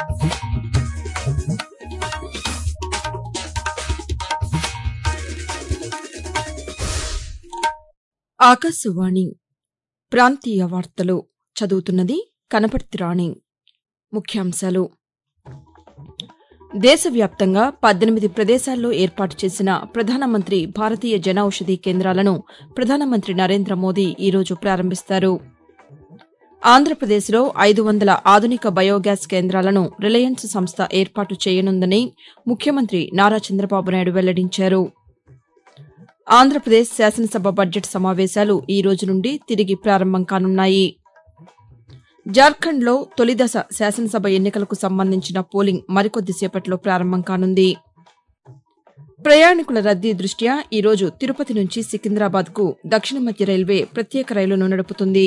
ఆకాశవాణి ప్రాంతీయ వార్తలు చదువుతున్నది కనపర్తి రాణి ముఖ్యాంశాలు దేశవ్యాప్తంగా పద్దెనిమిది ప్రదేశాల్లో ఏర్పాటు చేసిన ప్రధానమంత్రి భారతీయ జనౌషధి కేంద్రాలను ప్రధానమంత్రి నరేంద్ర మోదీ ఈరోజు ప్రారంభిస్తారు ఆంధ్రప్రదేశ్లో ఐదు వందల ఆధునిక బయోగ్యాస్ కేంద్రాలను రిలయన్స్ సంస్థ ఏర్పాటు చేయనుందని ముఖ్యమంత్రి నారా చంద్రబాబు నాయుడు వెల్లడించారు ఆంధ్రప్రదేశ్ శాసనసభ బడ్జెట్ సమావేశాలు ఈ రోజు నుండి తిరిగి ప్రారంభం కానున్నాయి జార్ఖండ్లో తొలిదశ శాసనసభ ఎన్నికలకు సంబంధించిన పోలింగ్ మరికొద్దిసేపట్లో ప్రారంభం కానుంది ప్రయాణికుల రద్దీ దృష్ట్యా ఈరోజు తిరుపతి నుంచి సికింద్రాబాద్కు దక్షిణ మధ్య రైల్వే ప్రత్యేక రైలును నడుపుతుంది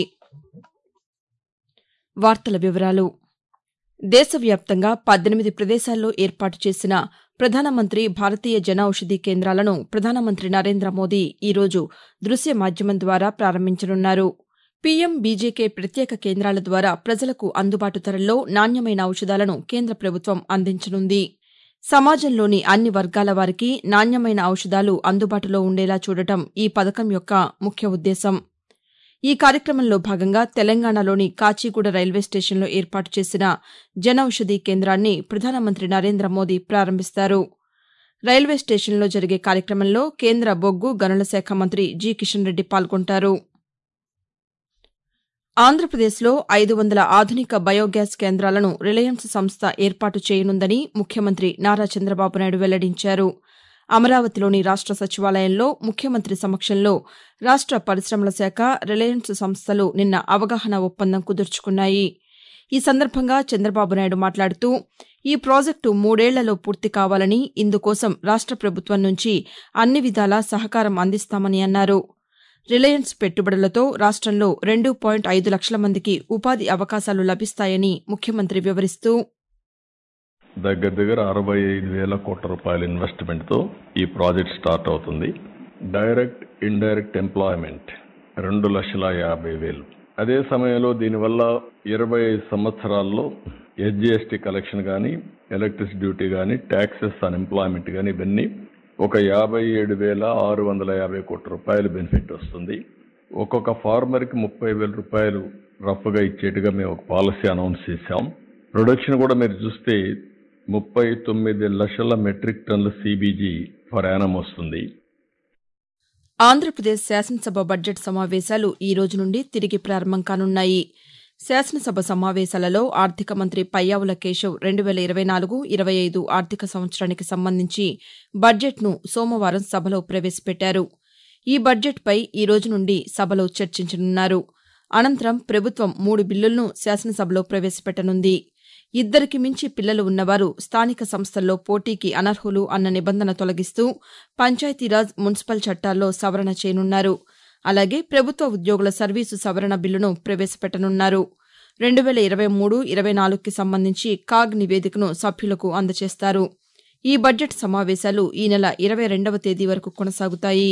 వార్తల వివరాలు దేశవ్యాప్తంగా పద్దెనిమిది ప్రదేశాల్లో ఏర్పాటు చేసిన ప్రధానమంత్రి భారతీయ జనౌషధి కేంద్రాలను ప్రధానమంత్రి నరేంద్ర మోదీ ఈరోజు దృశ్య మాధ్యమం ద్వారా ప్రారంభించనున్నారు పీఎం బీజేకే ప్రత్యేక కేంద్రాల ద్వారా ప్రజలకు అందుబాటు ధరల్లో నాణ్యమైన ఔషధాలను కేంద్ర ప్రభుత్వం అందించనుంది సమాజంలోని అన్ని వర్గాల వారికి నాణ్యమైన ఔషధాలు అందుబాటులో ఉండేలా చూడటం ఈ పథకం యొక్క ముఖ్య ఉద్దేశం ఈ కార్యక్రమంలో భాగంగా తెలంగాణలోని కాచిగూడ రైల్వే స్టేషన్లో ఏర్పాటు చేసిన జనౌషధి కేంద్రాన్ని ప్రధానమంత్రి నరేంద్ర మోదీ ప్రారంభిస్తారు రైల్వే స్టేషన్లో జరిగే కార్యక్రమంలో కేంద్ర బొగ్గు గనుల శాఖ మంత్రి జి కిషన్ రెడ్డి పాల్గొంటారు ఆంధ్రప్రదేశ్లో ఐదు వందల ఆధునిక బయోగ్యాస్ కేంద్రాలను రిలయన్స్ సంస్థ ఏర్పాటు చేయనుందని ముఖ్యమంత్రి నారా చంద్రబాబు నాయుడు వెల్లడించారు అమరావతిలోని రాష్ట సచివాలయంలో ముఖ్యమంత్రి సమక్షంలో రాష్ట పరిశ్రమల శాఖ రిలయన్స్ సంస్థలు నిన్న అవగాహన ఒప్పందం కుదుర్చుకున్నాయి ఈ సందర్భంగా చంద్రబాబు నాయుడు మాట్లాడుతూ ఈ ప్రాజెక్టు మూడేళ్లలో పూర్తి కావాలని ఇందుకోసం రాష్ట ప్రభుత్వం నుంచి అన్ని విధాలా సహకారం అందిస్తామని అన్నారు రిలయన్స్ పెట్టుబడులతో రాష్టంలో రెండు పాయింట్ ఐదు లక్షల మందికి ఉపాధి అవకాశాలు లభిస్తాయని ముఖ్యమంత్రి వివరిస్తూ దగ్గర దగ్గర అరవై ఐదు వేల కోట్ల రూపాయల ఇన్వెస్ట్మెంట్తో ఈ ప్రాజెక్ట్ స్టార్ట్ అవుతుంది డైరెక్ట్ ఇండైరెక్ట్ ఎంప్లాయ్మెంట్ రెండు లక్షల యాభై వేలు అదే సమయంలో దీనివల్ల ఇరవై ఐదు సంవత్సరాల్లో ఎస్జిఎస్టీ కలెక్షన్ కానీ ఎలక్ట్రిసిటీ డ్యూటీ కానీ ట్యాక్సెస్ ఆన్ ఎంప్లాయ్మెంట్ కానీ ఇవన్నీ ఒక యాభై ఏడు వేల ఆరు వందల యాభై కోట్ల రూపాయలు బెనిఫిట్ వస్తుంది ఒక్కొక్క ఫార్మర్కి ముప్పై వేల రూపాయలు రఫ్గా ఇచ్చేట్టుగా మేము ఒక పాలసీ అనౌన్స్ చేశాం ప్రొడక్షన్ కూడా మీరు చూస్తే ముప్పై తొమ్మిది లక్షల మెట్రిక్ టన్నుల సిబిజీ ఫర్ యానం వస్తుంది ఆంధ్రప్రదేశ్ శాసనసభ బడ్జెట్ సమావేశాలు ఈ రోజు నుండి తిరిగి ప్రారంభం కానున్నాయి శాసనసభ సమావేశాలలో ఆర్థిక మంత్రి పయ్యావుల కేశవ్ రెండు వేల ఇరవై నాలుగు ఇరవై ఐదు ఆర్థిక సంవత్సరానికి సంబంధించి బడ్జెట్ను సోమవారం సభలో ప్రవేశపెట్టారు ఈ బడ్జెట్పై ఈ రోజు నుండి సభలో చర్చించనున్నారు అనంతరం ప్రభుత్వం మూడు బిల్లులను శాసనసభలో ప్రవేశపెట్టనుంది ఇద్దరికి మించి పిల్లలు ఉన్నవారు స్థానిక సంస్థల్లో పోటీకి అనర్హులు అన్న నిబంధన తొలగిస్తూ పంచాయతీరాజ్ మున్సిపల్ చట్టాల్లో సవరణ చేయనున్నారు అలాగే ప్రభుత్వ ఉద్యోగుల సర్వీసు సవరణ బిల్లును ప్రవేశపెట్టనున్నారు రెండు వేల ఇరవై మూడు ఇరవై నాలుగుకి సంబంధించి కాగ్ నివేదికను సభ్యులకు అందజేస్తారు ఈ బడ్జెట్ సమావేశాలు ఈ నెల ఇరవై రెండవ తేదీ వరకు కొనసాగుతాయి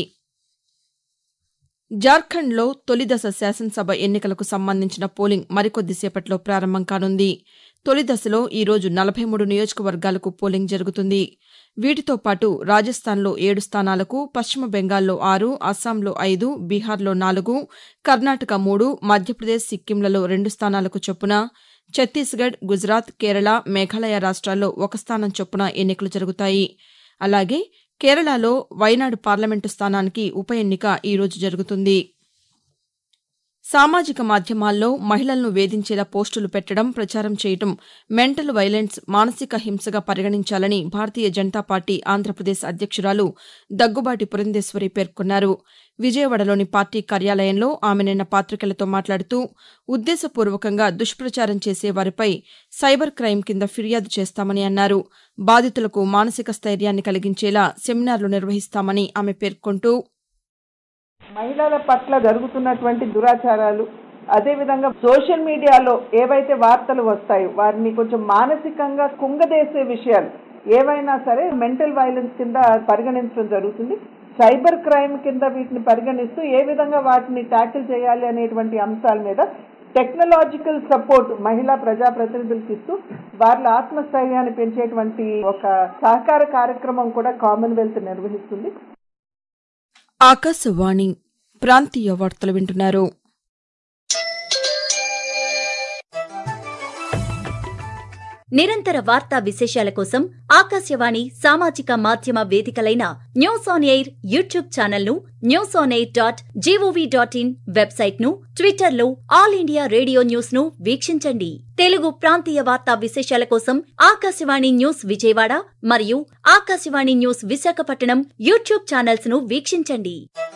జార్ఖండ్లో తొలిదశ శాసనసభ ఎన్నికలకు సంబంధించిన పోలింగ్ మరికొద్దిసేపట్లో ప్రారంభం కానుంది తొలి దశలో ఈ రోజు నలభై మూడు నియోజకవర్గాలకు పోలింగ్ జరుగుతుంది వీటితో పాటు రాజస్థాన్లో ఏడు స్థానాలకు పశ్చిమ బెంగాల్లో ఆరు అస్సాంలో ఐదు బీహార్లో నాలుగు కర్ణాటక మూడు మధ్యప్రదేశ్ సిక్కింలలో రెండు స్థానాలకు చొప్పున ఛత్తీస్గఢ్ గుజరాత్ కేరళ మేఘాలయ రాష్ట్రాల్లో ఒక స్థానం చొప్పున ఎన్నికలు జరుగుతాయి అలాగే కేరళలో వైనాడు పార్లమెంటు స్థానానికి ఉప ఎన్నిక ఈ రోజు జరుగుతుంది సామాజిక మాధ్యమాల్లో మహిళలను వేధించేలా పోస్టులు పెట్టడం ప్రచారం చేయడం మెంటల్ వైలెన్స్ మానసిక హింసగా పరిగణించాలని భారతీయ జనతా పార్టీ ఆంధ్రప్రదేశ్ అధ్యక్షురాలు దగ్గుబాటి పురంధేశ్వరి పేర్కొన్నారు విజయవాడలోని పార్టీ కార్యాలయంలో ఆమె నిన్న పాతికేయులతో మాట్లాడుతూ ఉద్దేశపూర్వకంగా దుష్ప్రచారం చేసే వారిపై సైబర్ క్రైమ్ కింద ఫిర్యాదు చేస్తామని అన్నారు బాధితులకు మానసిక స్థైర్యాన్ని కలిగించేలా సెమినార్లు నిర్వహిస్తామని ఆమె పేర్కొంటూ మహిళల పట్ల జరుగుతున్నటువంటి దురాచారాలు అదేవిధంగా సోషల్ మీడియాలో ఏవైతే వార్తలు వస్తాయో వారిని కొంచెం మానసికంగా కుంగదేసే విషయాలు ఏవైనా సరే మెంటల్ వైలెన్స్ కింద పరిగణించడం జరుగుతుంది సైబర్ క్రైమ్ కింద వీటిని పరిగణిస్తూ ఏ విధంగా వాటిని ట్యాకిల్ చేయాలి అనేటువంటి అంశాల మీద టెక్నాలజికల్ సపోర్ట్ మహిళా ప్రజాప్రతినిధులకు ఇస్తూ వాళ్ళ ఆత్మస్థైర్యాన్ని పెంచేటువంటి ఒక సహకార కార్యక్రమం కూడా కామన్వెల్త్ నిర్వహిస్తుంది ఆకాశవాణి ప్రాంతీయ వార్తలు వింటున్నారు నిరంతర వార్తా విశేషాల కోసం ఆకాశవాణి సామాజిక మాధ్యమ వేదికలైన news on air YouTube channel ను news on air dot G O V dot in website ను ట్విట్టర్ లో ఆల్ ఇండియా రేడియో న్యూస్ ను వీక్షించండి తెలుగు ప్రాంతీయ వార్తా విశేషాల కోసం ఆకాశవాణి న్యూస్ విజయవాడ మరియు Akashvani news Visakhapatnam YouTube channels ను వీక్షించండి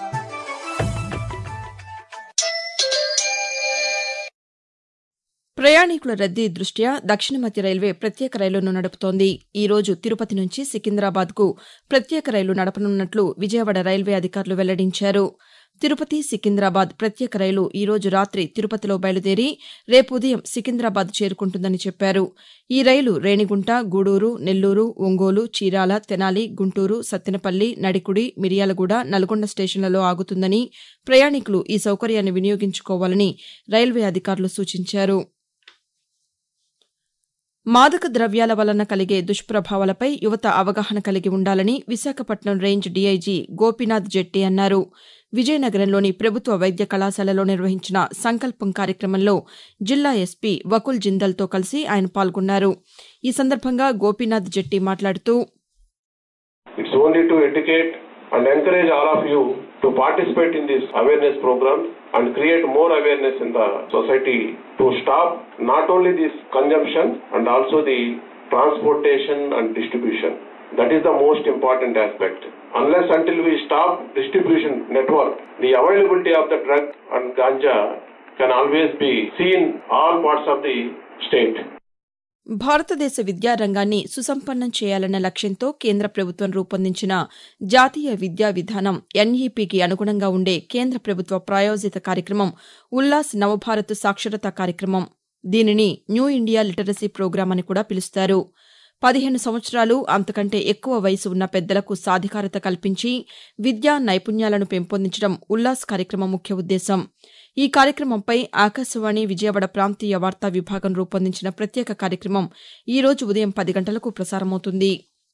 ప్రయాణికుల రద్దీ దృష్ట్యా దక్షిణ మధ్య రైల్వే ప్రత్యేక రైలును నడుపుతోంది ఈ రోజు తిరుపతి నుంచి సికింద్రాబాద్కు ప్రత్యేక రైలు నడపనున్నట్లు విజయవాడ రైల్వే అధికారులు వెల్లడించారు తిరుపతి సికింద్రాబాద్ ప్రత్యేక రైలు ఈ రోజు రాత్రి తిరుపతిలో బయలుదేరి రేపు ఉదయం సికింద్రాబాద్ చేరుకుంటుందని చెప్పారు ఈ రైలు రేణిగుంట గూడూరు నెల్లూరు ఒంగోలు చీరాల తెనాలి గుంటూరు సత్తెనపల్లి నడికుడి మిర్యాలగూడ నల్గొండ స్టేషన్లలో ఆగుతుందని ప్రయాణికులు ఈ సౌకర్యాన్ని వినియోగించుకోవాలని రైల్వే అధికారులు సూచించారు మాదక ద్రవ్యాల వలన కలిగే దుష్ప్రభావాలపై యువత అవగాహన కలిగి ఉండాలని విశాఖపట్నం రేంజ్ డీఐజీ గోపీనాథ్ జెట్టి అన్నారు విజయనగరంలోని ప్రభుత్వ వైద్య కళాశాలలో నిర్వహించిన సంకల్పం కార్యక్రమంలో జిల్లా ఎస్పీ వకుల్ జిందల్తో కలిసి ఆయన పాల్గొన్నారు ఈ సందర్భంగా గోపీనాథ్ జెట్టి మాట్లాడుతూ It's only to educate and encourage all of you to participate in this awareness program and create more awareness in the society to stop not only this consumption and also the transportation and distribution. That is the most important aspect. Unless until we stop distribution network, the availability of the drug and ganja can always be seen all parts of the state. భారతదేశ విద్యారంగాన్ని సుసంపన్నం చేయాలన్న లక్ష్యంతో కేంద్ర ప్రభుత్వం రూపొందించిన జాతీయ విద్యా విధానం ఎన్ఈపీకి అనుగుణంగా ఉండే కేంద్ర ప్రభుత్వ ప్రాయోజిత కార్యక్రమం ఉల్లాస్ నవభారత్ సాక్షరతా కార్యక్రమం దీనిని న్యూ ఇండియా లిటరసీ ప్రోగ్రాం అని కూడా పిలుస్తారు పదిహేను సంవత్సరాలు అంతకంటే ఎక్కువ వయసు ఉన్న పెద్దలకు సాధికారత కల్పించి విద్యా నైపుణ్యాలను పెంపొందించడం ఉల్లాస్ కార్యక్రమం ముఖ్య ఉద్దేశం ఈ కార్యక్రమంపై ఆకాశవాణి విజయవాడ ప్రాంతీయ వార్తా విభాగం రూపొందించిన ప్రత్యేక కార్యక్రమం ఈ రోజు ఉదయం పది గంటలకు ప్రసారమవుతుంది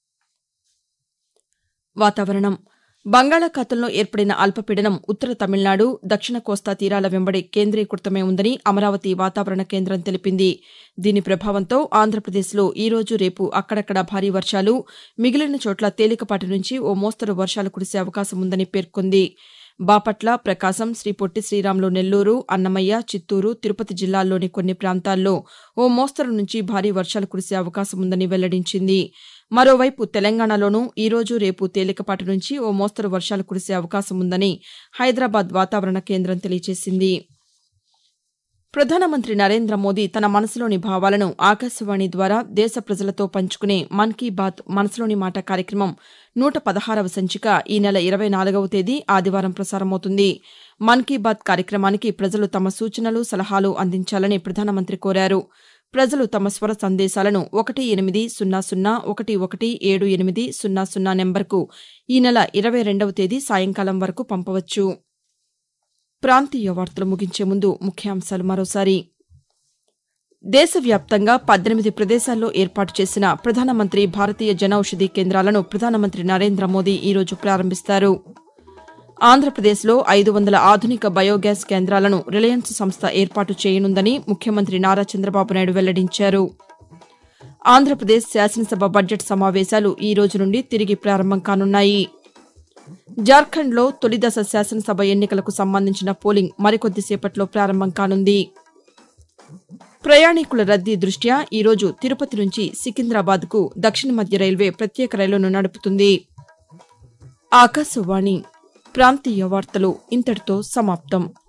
వాతావరణం బంగాళాఖాతంలో ఏర్పడిన అల్పపీడనం ఉత్తర తమిళనాడు దక్షిణ కోస్తా తీరాల వెంబడి కేంద్రీకృతమై ఉందని అమరావతి వాతావరణ కేంద్రం తెలిపింది దీని ప్రభావంతో ఆంధ్రప్రదేశ్లో ఈ రోజు రేపు అక్కడక్కడ భారీ వర్షాలు మిగిలిన చోట్ల తేలికపాటి నుంచి ఓ మోస్తరు వర్షాలు కురిసే అవకాశం ఉందని పేర్కొంది బాపట్ల ప్రకాశం శ్రీ పొట్టి శ్రీరాములు నెల్లూరు అన్నమయ్య చిత్తూరు తిరుపతి జిల్లాల్లోని కొన్ని ప్రాంతాల్లో ఓ మోస్తరు నుంచి భారీ వర్షాలు కురిసే అవకాశం ఉందని వెల్లడించింది మరోవైపు తెలంగాణలోనూ ఈ రోజు రేపు తేలికపాటి నుంచి ఓ మోస్తరు వర్షాలు కురిసే అవకాశం ఉందని హైదరాబాద్ వాతావరణ కేంద్రం తెలియజేసింది ప్రధానమంత్రి నరేంద్ర మోదీ తన మనసులోని భావాలను ఆకాశవాణి ద్వారా దేశ ప్రజలతో పంచుకునే మన్ కీ బాత్ మనసులోని మాట కార్యక్రమం నూట పదహారవ సంచిక ఈ నెల ఇరవై నాలుగవ తేదీ ఆదివారం ప్రసారమవుతుంది మన్ కీ బాత్ కార్యక్రమానికి ప్రజలు తమ సూచనలు సలహాలు అందించాలని ప్రధానమంత్రి కోరారు ప్రజలు తమ స్వర సందేశాలను ఒకటి ఎనిమిది సున్నా సున్నా ఒకటి ఒకటి ఏడు ఎనిమిది సున్నా సున్నా నెంబర్కు ఈ నెల ఇరవై రెండవ తేదీ సాయంకాలం వరకు పంపవచ్చు ప్రాంతీయ వార్తలు ముగించే ముందు ముఖ్యాంశాలు మరోసారి దేశవ్యాప్తంగా పద్దెనిమిది ప్రదేశాల్లో ఏర్పాటు చేసిన ప్రధానమంత్రి భారతీయ జనౌషధి కేంద్రాలను ప్రధానమంత్రి నరేంద్ర మోదీ ఈరోజు ప్రారంభిస్తారు ఆంధ్రప్రదేశ్లో ఐదు వందల ఆధునిక బయోగ్యాస్ కేంద్రాలను రిలయన్స్ సంస్థ ఏర్పాటు చేయనుందని ముఖ్యమంత్రి నారా చంద్రబాబు నాయుడు వెల్లడించారు ఆంధ్రప్రదేశ్ శాసనసభ బడ్జెట్ సమావేశాలు ఈ రోజు నుండి తిరిగి ప్రారంభం కానున్నాయి జార్ఖండ్లో తొలిదశ శాసనసభ ఎన్నికలకు సంబంధించిన పోలింగ్ మరికొద్దిసేపట్లో ప్రారంభం కానుంది ప్రయాణికుల రద్దీ దృష్ట్యా ఈరోజు తిరుపతి నుంచి సికింద్రాబాద్కు దక్షిణ మధ్య రైల్వే ప్రత్యేక రైలును నడుపుతుంది ఆకాశవాణి ప్రాంతీయ వార్తలు ఇంతటితో సమాప్తం